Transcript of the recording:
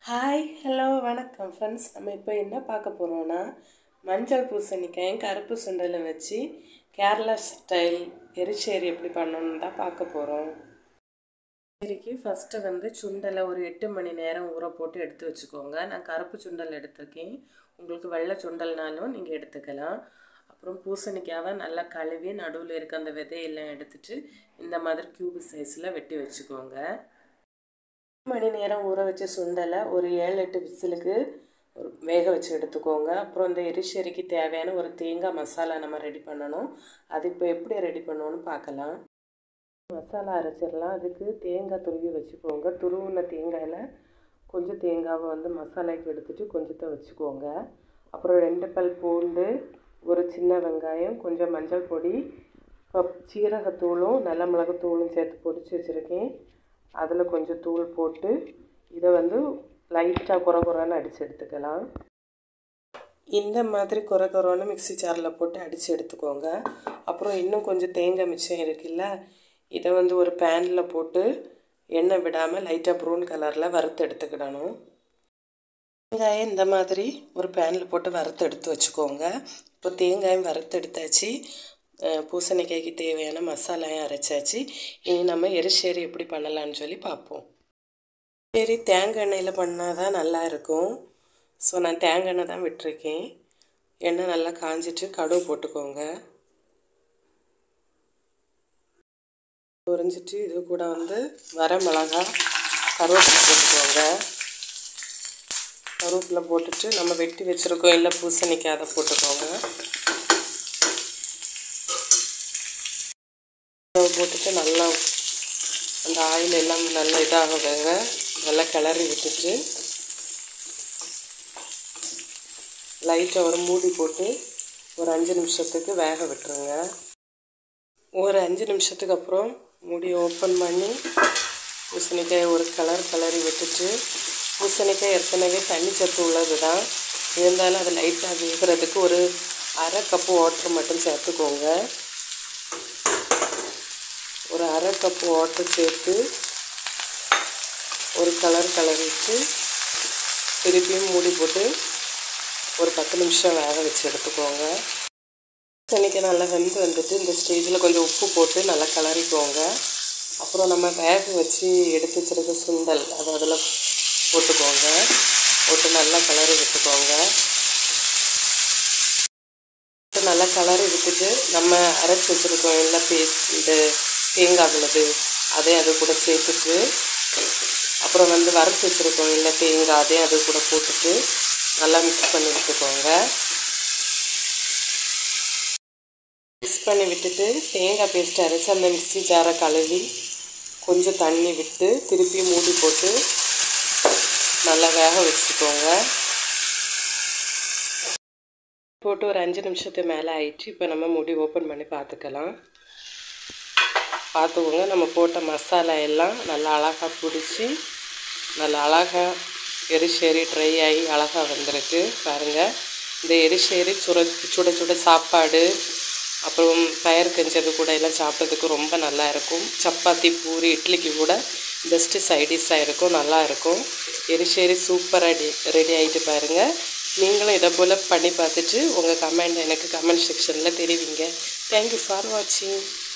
hi hello வணக்கம் friends நம்ம இப்போ என்ன பார்க்க போகிறோம்னா மஞ்சள் பூசணிக்காயும் கருப்பு சுண்டலை வச்சு கேரளா ஸ்டைல் எரிச்சேரி எப்படி பண்ணணும்னு தான் பார்க்க போகிறோம் எரிக்கு ஃபஸ்ட்டு வந்து சுண்டலை ஒரு எட்டு மணி நேரம் ஊற போட்டு எடுத்து வச்சுக்கோங்க நான் கருப்பு சுண்டல் எடுத்திருக்கேன் உங்களுக்கு வெள்ளை சுண்டல்னாலும் நீங்கள் எடுத்துக்கலாம் அப்புறம் பூசணிக்காவை நல்லா கழுவி நடுவில் இருக்க அந்த விதையெல்லாம் எடுத்துட்டு இந்த மாதிரி கியூபு சைஸில் வெட்டி வச்சுக்கோங்க மணி நேரம் ஊற வச்ச சுண்டலை ஒரு ஏழு எட்டு விசிலுக்கு ஒரு வேக வச்சு எடுத்துக்கோங்க அப்புறம் இந்த எரிச்செரிக்கு தேவையான ஒரு தேங்காய் மசாலா நம்ம ரெடி பண்ணணும் அது இப்போ எப்படி ரெடி பண்ணணும்னு பார்க்கலாம் மசாலா அரைச்சிடலாம் அதுக்கு தேங்காய் துருவி வச்சுக்கோங்க துருவின தேங்காயில் கொஞ்சம் தேங்காவை வந்து மசாலாக்கு எடுத்துகிட்டு கொஞ்சத்தை வச்சுக்கோங்க அப்புறம் ரெண்டு பல் பூண்டு ஒரு சின்ன வெங்காயம் கொஞ்சம் மஞ்சள் பொடி சீரகத்தூளும் நல்ல மிளகுத்தூளும் சேர்த்து பொடிச்சு வச்சுருக்கேன் அதில் கொஞ்சம் தூள் போட்டு இதை வந்து லைட்டாக குறை குறைன்னு அடித்து எடுத்துக்கலாம் இந்த மாதிரி குறை குறைன்னு மிக்சி ஜாரில் போட்டு அடித்து எடுத்துக்கோங்க அப்புறம் இன்னும் கொஞ்சம் தேங்காய் மிச்சம் இருக்குல்ல இதை வந்து ஒரு பேனில் போட்டு எண்ணெய் விடாமல் லைட்டாக ப்ரௌன் கலரில் வறுத்து எடுத்துக்கிடணும் தேங்காயை இந்த மாதிரி ஒரு பேனில் போட்டு வறுத்து எடுத்து வச்சுக்கோங்க இப்போ தேங்காயும் வறுத்து எடுத்தாச்சு பூசணிக்காய்க்கு தேவையான மசாலாயும் அரைச்சாச்சு இனி நம்ம எரிசேரி எப்படி பண்ணலான்னு சொல்லி பார்ப்போம் சரி தேங்காய் எண்ணெயில் பண்ணால் தான் நல்லா இருக்கும் ஸோ நான் தேங்காய் எண்ணெய் தான் விட்டுருக்கேன் எண்ணெய் நல்லா காஞ்சிட்டு கடுகு போட்டுக்கோங்க உறிஞ்சிட்டு இது கூட வந்து வர மிளகா கருவேப்பிலை போட்டுக்கோங்க கருவேப்பிலை போட்டுட்டு நம்ம வெட்டி வச்சுருக்கோம் இல்லை பூசணிக்காய் அதை போட்டுக்கோங்க போட்டுட்டு நல்லா அந்த ஆயில் எல்லாம் நல்லா இதாக வேக நல்லா கிளறி விட்டுட்டு லைட்டாக ஒரு மூடி போட்டு ஒரு அஞ்சு நிமிஷத்துக்கு வேக விட்டுருங்க ஒரு அஞ்சு நிமிஷத்துக்கு அப்புறம் மூடி ஓப்பன் பண்ணி பூசணிக்காய் ஒரு கலர் கிளறி விட்டுட்டு பூசணிக்காய் ஏற்கனவே தண்ணி சத்து உள்ளது தான் இருந்தாலும் அது லைட்டாக வேகிறதுக்கு ஒரு அரை கப்பு வாட்டர் மட்டும் சேர்த்துக்கோங்க ஒரு அரை கப்பு வாட்டர் சேர்த்து ஒரு கலர் கலரிட்டு திருப்பியும் மூடி போட்டு ஒரு பத்து நிமிஷம் வேக வச்சு எடுத்துக்கோங்க தண்ணிக்கு நல்லா வெந்து வந்துட்டு இந்த ஸ்டேஜில் கொஞ்சம் உப்பு போட்டு நல்லா கிளறிக்கோங்க அப்புறம் நம்ம வேக வச்சு எடுத்து வச்சுருக்க சுண்டல் அதை அதில் போட்டுக்கோங்க போட்டு நல்லா கிளறி விட்டுக்கோங்க நல்லா கிளறி விட்டுட்டு நம்ம அரைச்சி வச்சுருக்கோம் இல்லை பேஸ்ட் இந்த தேங்காய் விழுது அதே அது கூட சேர்த்துட்டு அப்புறம் வந்து வறுத்து வச்சுருக்கோம் இல்லை தேங்காய் அதே அது கூட போட்டுட்டு நல்லா மிக்ஸ் பண்ணி விட்டுக்கோங்க மிக்ஸ் பண்ணி விட்டுட்டு தேங்காய் பேஸ்ட் அரைச்சி அந்த மிக்ஸி ஜாரை கழுவி கொஞ்சம் தண்ணி விட்டு திருப்பி மூடி போட்டு நல்லா வேக வச்சுக்கோங்க போட்டு ஒரு அஞ்சு நிமிஷத்துக்கு மேலே ஆயிடுச்சு இப்போ நம்ம மூடி ஓப்பன் பண்ணி பார்த்துக்கலாம் பார்த்துக்கோங்க நம்ம போட்ட மசாலா எல்லாம் நல்லா அழகாக பிடிச்சி நல்லா அழகாக எரிசேரி ட்ரை ஆகி அழகாக வந்திருக்கு பாருங்கள் இந்த எரிசேரி சுட சுட சுட சாப்பாடு அப்புறம் பயர் கஞ்சது கூட எல்லாம் சாப்பிட்றதுக்கு ரொம்ப நல்லா இருக்கும் சப்பாத்தி பூரி இட்லிக்கு கூட பெஸ்ட்டு சைடிஷாக இருக்கும் நல்லா இருக்கும் எரிசேரி சூப்பராக ரெடி ரெடி ஆகிட்டு பாருங்கள் நீங்களும் இதை போல் பண்ணி பார்த்துட்டு உங்கள் கமெண்ட் எனக்கு கமெண்ட் செக்ஷனில் தெரிவிங்க தேங்க்யூ ஃபார் வாட்சிங்